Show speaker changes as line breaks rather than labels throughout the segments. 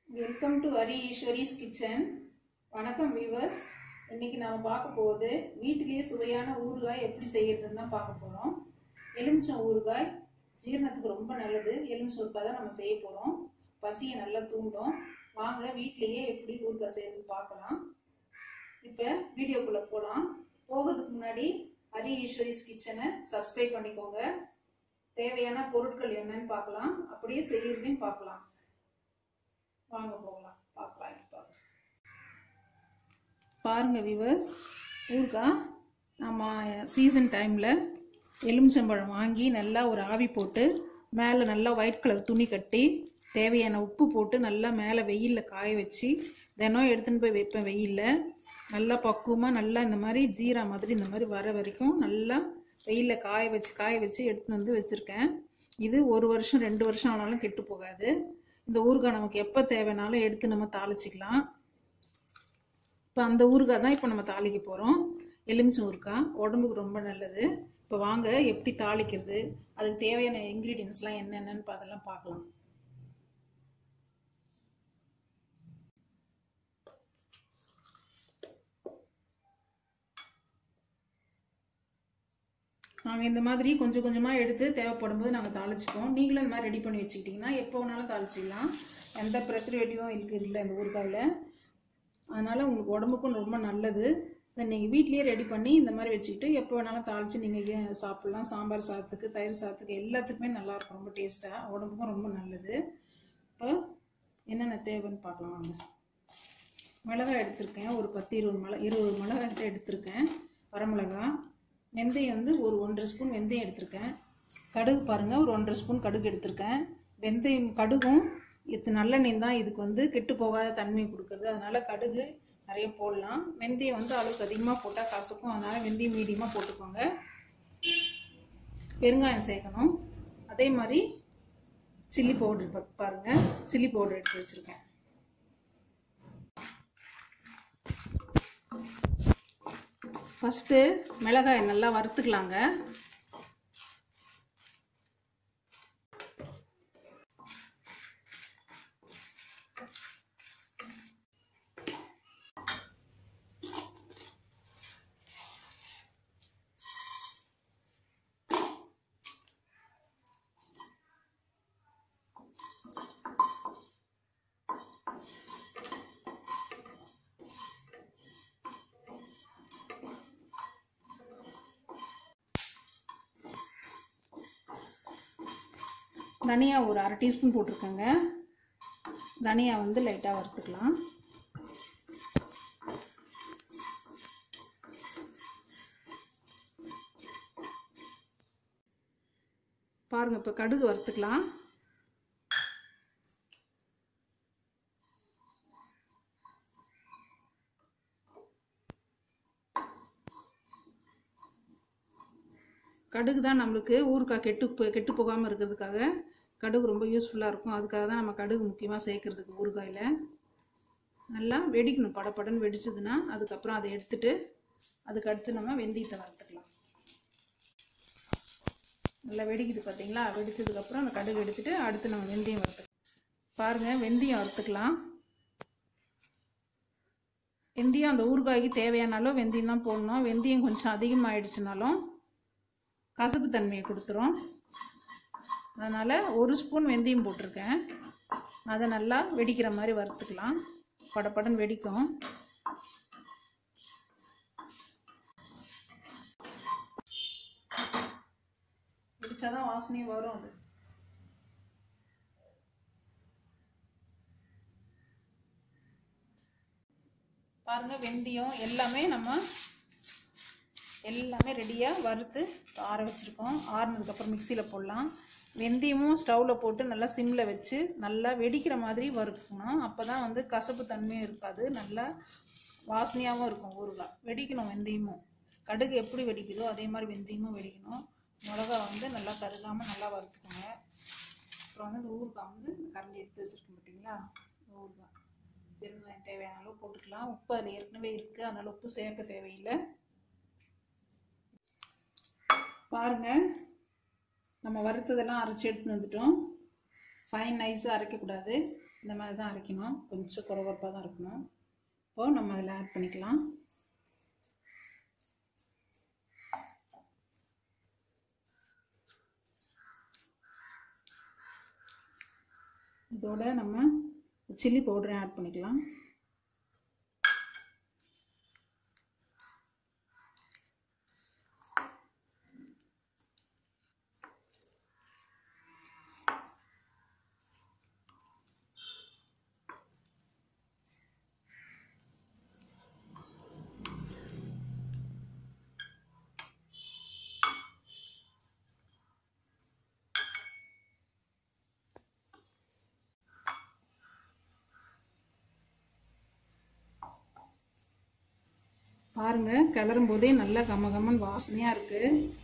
welcome to Hari Eswari's kitchen வணக்கம் viewers இன்னைக்கு நாம பார்க்க போகுது வீட்டிலேயே சுவையான ஊறுகாய் எப்படி செய்யறதுன்னு தான் பார்க்க போகிறோம் எலுமிச்சம் ஊறுகாய் ஜீரணத்துக்கு ரொம்ப நல்லது எலுமிச்சம் ஊறுகாய் தான் நம்ம செய்ய போகிறோம் பசியை நல்லா தூண்டும் வாங்க வீட்டிலேயே எப்படி ஊறுகாய் செய்யறதுன்னு பார்க்கலாம் இப்போ வீடியோக்குள்ளே போகலாம் போகிறதுக்கு முன்னாடி ஹரி ஈஸ்வரிஸ் கிச்சனை சப்ஸ்கிரைப் பண்ணிக்கோங்க தேவையான பொருட்கள் என்னன்னு பார்க்கலாம் அப்படியே செய்யறதையும் பார்க்கலாம் வாங்க போகலாம் பார்க்கலாம் இப்போ பாருங்க விவர்ஸ் ஊறுகாய் நம்ம சீசன் டைமில் எலுமிச்சம்பழம் வாங்கி நல்லா ஒரு ஆவி போட்டு மேலே நல்லா ஒயிட் கலர் துணி கட்டி தேவையான உப்பு போட்டு நல்லா மேலே வெயிலில் காய வச்சு தினம் எடுத்துன்னு போய் வைப்பேன் வெயிலில் நல்லா பக்குவமாக நல்லா இந்த மாதிரி ஜீரா மாதிரி இந்த மாதிரி வர வரைக்கும் நல்லா வெயிலில் காய வச்சு காய வச்சு எடுத்துன்னு வந்து வச்சுருக்கேன் இது ஒரு வருஷம் ரெண்டு வருஷம் ஆனாலும் கெட்டு போகாது இந்த ஊறுகாய் நமக்கு எப்போ தேவைனாலும் எடுத்து நம்ம தாளிச்சிக்கலாம் இப்போ அந்த ஊறுகாய் தான் இப்போ நம்ம தாளிக்க போகிறோம் எலுமிச்சம் ஊறுகாய் உடம்புக்கு ரொம்ப நல்லது இப்போ வாங்க எப்படி தாளிக்கிறது அதுக்கு தேவையான இன்க்ரீடியன்ஸ்லாம் என்னென்னு அதெல்லாம் பார்க்கலாம் நாங்கள் இந்த மாதிரி கொஞ்சம் கொஞ்சமாக எடுத்து தேவைப்படும் போது நாங்கள் தாளிச்சுப்போம் நீங்களும் இந்த மாதிரி ரெடி பண்ணி வச்சுக்கிட்டிங்கன்னா எப்போ வேணாலும் தாளிச்சிக்கலாம் எந்த ப்ரெசர்வேட்டிவும் இருக்குது இல்லை இந்த ஊறுகாயில் அதனால் உங்களுக்கு உடம்புக்கும் ரொம்ப நல்லது இதை நீங்கள் வீட்லேயே ரெடி பண்ணி இந்த மாதிரி வச்சுக்கிட்டு எப்போ வேணாலும் தாளித்து நீங்கள் சாப்பிட்லாம் சாம்பார் சாதத்துக்கு தயிர் சாதத்துக்கு எல்லாத்துக்குமே நல்லாயிருக்கும் ரொம்ப டேஸ்ட்டாக உடம்புக்கும் ரொம்ப நல்லது இப்போ என்னென்ன தேவைன்னு பார்க்கலாம் வாங்க மிளகாய் எடுத்திருக்கேன் ஒரு பத்து இருபது மிளகா இருபது மிளகாய் எடுத்திருக்கேன் வரமிளகா வெந்தயம் வந்து ஒரு ஒன்றரை ஸ்பூன் வெந்தயம் எடுத்திருக்கேன் கடுகு பாருங்கள் ஒரு ஒன்றரை ஸ்பூன் கடுகு எடுத்திருக்கேன் வெந்தயம் கடுகும் இது நல்லெண்ணெய் தான் இதுக்கு வந்து கெட்டு போகாத தன்மை கொடுக்குறது அதனால் கடுகு நிறைய போடலாம் வெந்தயம் வந்து அளவுக்கு அதிகமாக போட்டால் கசக்கும் அதனால் வெந்தயம் மீடியமாக போட்டுக்கோங்க பெருங்காயம் சேர்க்கணும் அதே மாதிரி சில்லி பவுடர் பாருங்கள் சில்லி பவுடர் எடுத்து வச்சுருக்கேன் ஃபஸ்ட்டு மிளகாய் நல்லா வறுத்துக்கலாங்க தனியா ஒரு அரை டீஸ்பூன் போட்டிருக்கேங்க தனியா வந்து லைட்டாக வறுத்துக்கலாம் பாருங்க இப்போ கடுகு வறுத்துக்கலாம் கடுகு தான் நம்மளுக்கு ஊறுகாய் கெட்டு கெட்டு போகாமல் இருக்கிறதுக்காக கடுகு ரொம்ப யூஸ்ஃபுல்லாக இருக்கும் அதுக்காக தான் நம்ம கடுகு முக்கியமாக சேர்க்குறதுக்கு ஊறுகாயில் நல்லா வெடிக்கணும் படப்படன்னு வெடிச்சதுன்னா அதுக்கப்புறம் அதை எடுத்துட்டு அதுக்கு அடுத்து நம்ம வெந்தயத்தை வறுத்துக்கலாம் நல்லா வெடிக்குது பார்த்தீங்களா வெடிச்சதுக்கப்புறம் அந்த கடுகு எடுத்துட்டு அடுத்து நம்ம வெந்தயம் வறுத்துக்கலாம் பாருங்கள் வெந்தயம் வறுத்துக்கலாம் வெந்தயம் அந்த ஊறுகாய்க்கு தேவையானாலும் வெந்தயம் தான் போடணும் வெந்தயம் கொஞ்சம் அதிகமாகிடுச்சுனாலும் கசப்பு தன்மையை கொடுத்துரும் அதனால் ஒரு ஸ்பூன் வெந்தயம் போட்டிருக்கேன் அதை நல்லா வெடிக்கிற மாதிரி வறுத்துக்கலாம் படப்படன்னு வெடிக்கும் வெடிச்சாதான் வாசனையும் வரும் அது பாருங்க வெந்தயம் எல்லாமே நம்ம எல்லாமே ரெடியாக வறுத்து ஆற வச்சுருக்கோம் ஆறுனதுக்கப்புறம் மிக்சியில் போடலாம் வெந்தயமும் ஸ்டவ்வில் போட்டு நல்லா சிம்மில் வச்சு நல்லா வெடிக்கிற மாதிரி வறுக்கணும் அப்போ தான் வந்து கசப்பு தன்மையும் இருக்காது நல்லா வாசனையாகவும் இருக்கும் ஊறுகாய் வெடிக்கணும் வெந்தயமும் கடுகு எப்படி வெடிக்குதோ அதே மாதிரி வெந்தயமும் வெடிக்கணும் மிளகா வந்து நல்லா கருகாமல் நல்லா வறுத்துக்கோங்க அப்புறம் வந்து இந்த ஊறுகாய் வந்து இந்த கரண்டி எடுத்து வச்சுருக்கோம் பார்த்தீங்களா ஊறுகாய் பெருங்காயம் தேவையான அளவு போட்டுக்கலாம் உப்பு அதில் ஏற்கனவே இருக்குது அதனால் உப்பு சேர்க்க தேவையில்லை பாருங்க நம்ம வறுத்ததெல்லாம் அரைச்சி எடுத்துன்னு வந்துட்டோம் ஃபைன் நைஸாக அரைக்கக்கூடாது இந்த மாதிரி தான் அரைக்கணும் கொஞ்சம் குறகுறப்பாக தான் இருக்கணும் இப்போது நம்ம அதில் ஆட் பண்ணிக்கலாம் இதோட நம்ம சில்லி பவுடரை ஆட் பண்ணிக்கலாம் பாருங்க கிளறும் போதே நல்லா கம கமன் வாசனையாக இருக்கு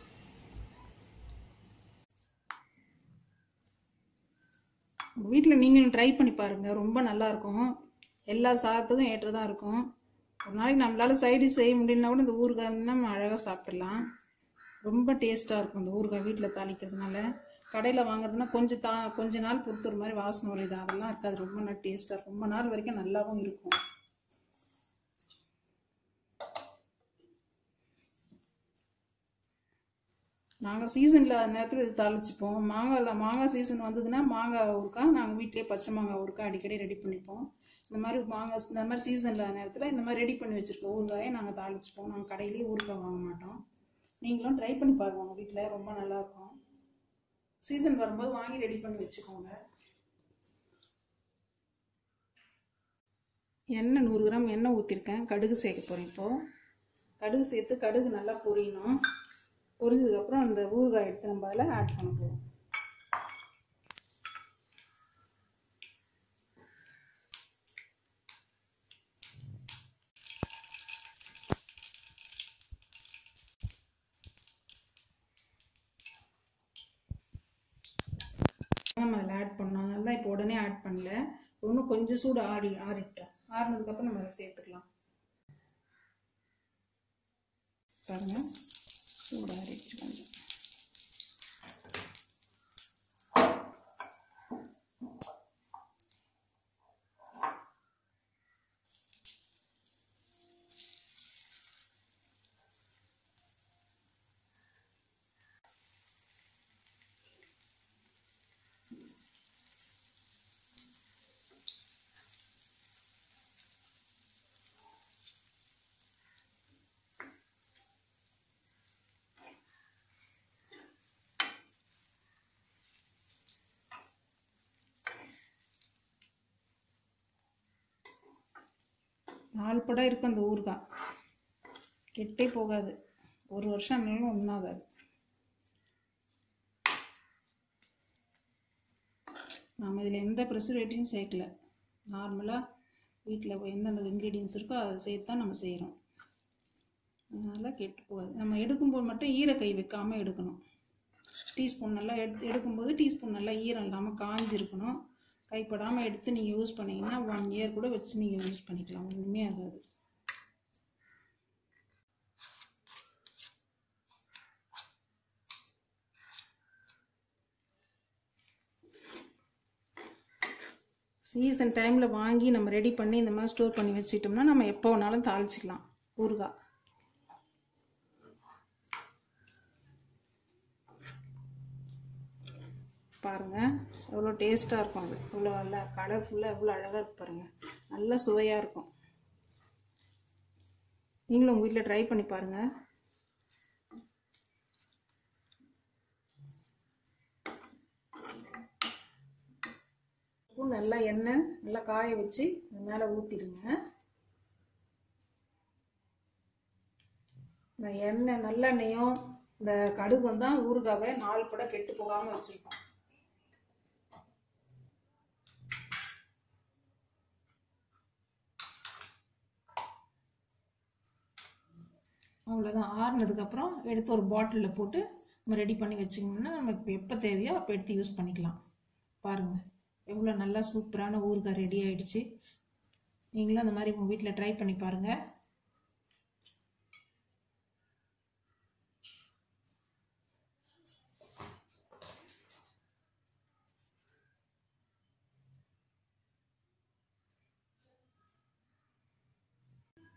வீட்டில் நீங்களும் ட்ரை பண்ணி பாருங்க ரொம்ப நல்லா இருக்கும் எல்லா சாதத்துக்கும் ஏற்றதாக இருக்கும் ஒரு நாளைக்கு நம்மளால சைடு செய்ய முடியலனா கூட இந்த ஊறுகாய் நம்ம அழகாக சாப்பிடலாம் ரொம்ப டேஸ்ட்டாக இருக்கும் இந்த ஊறுகாய் வீட்டில் தாளிக்கிறதுனால கடையில் வாங்குறதுனா கொஞ்சம் தா கொஞ்ச நாள் பொறுத்து ஒரு மாதிரி வாசனை வருது அதெல்லாம் இருக்காது ரொம்ப நல்லா டேஸ்ட்டாக இருக்கும் ரொம்ப நாள் வரைக்கும் நல்லாவும் இருக்கும் நாங்கள் சீசன் இல்லாத நேரத்தில் இது தாளிச்சுப்போம் மாங்காயில் மாங்காய் சீசன் வந்ததுன்னா மாங்காய் ஊறுக்கா நாங்கள் வீட்டிலே பச்சை மாங்காய் ஊறுக்கா அடிக்கடி ரெடி பண்ணிப்போம் இந்த மாதிரி மாங்காய் இந்த மாதிரி சீசன் இல்லாத நேரத்தில் இந்த மாதிரி ரெடி பண்ணி வச்சுருக்க ஊறுகாயை நாங்கள் தாளிச்சுப்போம் நாங்கள் கடையிலேயே ஊறுகாய் வாங்க மாட்டோம் நீங்களும் ட்ரை பண்ணி பாருங்க உங்கள் வீட்டில் ரொம்ப நல்லாயிருக்கும் சீசன் வரும்போது வாங்கி ரெடி பண்ணி வச்சுக்கோங்க எண்ணெய் நூறு கிராம் எண்ணெய் ஊற்றிருக்கேன் கடுகு சேர்க்க போகிறேன் இப்போது கடுகு சேர்த்து கடுகு நல்லா பொரியணும் பொரிஞ்சதுக்கப்புறம் அந்த ஊறுகாய் எடுத்து நம்ம அதில் ஆட் பண்ண போகிறோம் நம்ம அதில் ஆட் பண்ணோம் அதனால தான் இப்போ உடனே ஆட் பண்ணல இன்னும் கொஞ்சம் சூடு ஆடி ஆறிட்டோம் ஆறினதுக்கப்புறம் நம்ம அதை சேர்த்துக்கலாம் பாருங்க சூடு ஆறிடுச்சு கொஞ்சம் நாலு படம் இருக்கும் அந்த ஊறுகாய் கெட்டே போகாது ஒரு வருஷம் ஆனாலும் ஒன்றாகாது நாம் இதில் எந்த ப்ரிசர்வேட்டிவும் சேர்க்கல நார்மலாக வீட்டில் எந்தெந்த இன்க்ரீடியன்ஸ் இருக்கோ அதை சேர்த்து தான் நம்ம செய்கிறோம் அதனால் கெட்டு போகாது நம்ம எடுக்கும்போது மட்டும் ஈரக்கை வைக்காமல் எடுக்கணும் டீஸ்பூன் நல்லா எடுத்து எடுக்கும்போது டீஸ்பூன் நல்லா ஈரம் இல்லாமல் காஞ்சிருக்கணும் கைப்படாமல் எடுத்து நீங்கள் யூஸ் பண்ணிங்கன்னா ஒன் இயர் கூட வச்சு நீங்கள் யூஸ் பண்ணிக்கலாம் ஒன்றுமே ஆகாது சீசன் டைமில் வாங்கி நம்ம ரெடி பண்ணி இந்த மாதிரி ஸ்டோர் பண்ணி வச்சுக்கிட்டோம்னா நம்ம எப்போ வேணாலும் தாளிச்சிக்கலாம் ஊறுகாய் பாருங்கள் எவ்வளோ டேஸ்ட்டாக இருக்கும் அது இவ்வளோ நல்லா கலர்ஃபுல்லாக எவ்வளோ அழகாக இருக்கு பாருங்கள் நல்ல சுவையாக இருக்கும் நீங்களும் உங்கள் வீட்டில் ட்ரை பண்ணி பாருங்கள் நல்லா எண்ணெய் நல்லா காய வச்சு இது மேலே ஊற்றிடுங்க இந்த எண்ணெய் நல்லெண்ணெயும் இந்த கடுகும் தான் ஊறுகாவை நாலு படம் கெட்டு போகாமல் வச்சுருக்கோம் அவ்வளோதான் ஆறுனதுக்கப்புறம் எடுத்து ஒரு பாட்டிலில் போட்டு நம்ம ரெடி பண்ணி வச்சிங்கன்னா நமக்கு எப்போ தேவையோ அப்போ எடுத்து யூஸ் பண்ணிக்கலாம் பாருங்கள் எவ்வளோ நல்லா சூப்பரான ஊறுகாய் ரெடி ஆயிடுச்சு நீங்களும் அந்த மாதிரி உங்கள் வீட்டில் ட்ரை பண்ணி பாருங்கள்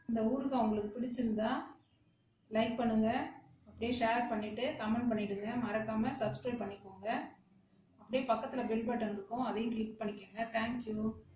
இந்த ஊறுகாய் உங்களுக்கு பிடிச்சிருந்தா லைக் பண்ணுங்கள் அப்படியே ஷேர் பண்ணிவிட்டு கமெண்ட் பண்ணிவிடுங்க மறக்காமல் சப்ஸ்கிரைப் பண்ணிக்கோங்க அப்படியே பக்கத்தில் பெல் பட்டன் இருக்கும் அதையும் கிளிக் பண்ணிக்கோங்க தேங்க்யூ